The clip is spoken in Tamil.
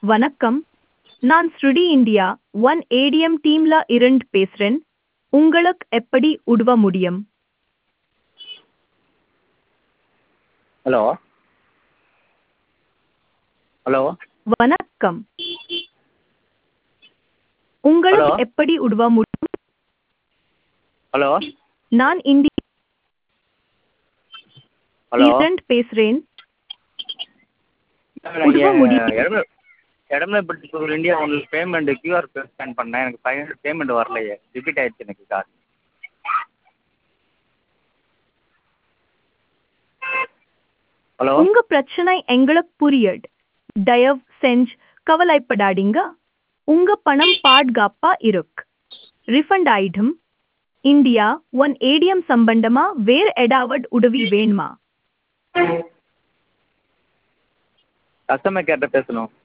வணக்கம் நான் ஸ்ருடி இந்தியா ஒன் ஏடிஎம் டீம்ல இருந்து பேசுறேன் உங்களுக்கு எப்படி உதவ முடியும் ஹலோ ஹலோ வணக்கம் உங்களுக்கு Hello? எப்படி உதவ முடியும் ஹலோ நான் இந்தியா ஹலோ இருந்து பேசுறேன் உதவ முடியும். இடமே இடமேப்பட்டி ஸ்கூல் இந்தியா உங்களுக்கு பேமெண்ட் கியூஆர் ஸ்கேன் பண்ணேன் எனக்கு ஃபைவ் ஹண்ட்ரட் பேமெண்ட் வரலையே ரிப்பீட் ஆயிடுச்சு எனக்கு காசு ஹலோ உங்க பிரச்சனை எங்களுக்கு புரியுது தயவு செஞ்சு கவலைப்படாதீங்க உங்க பணம் பாதுகாப்பா இருக்கு ரிஃபண்ட் ஆயிடும் இந்தியா ஒன் ஏடிஎம் சம்பந்தமா வேற ஏதாவது உதவி வேணுமா கஸ்டமர் கேர்ட்ட பேசணும்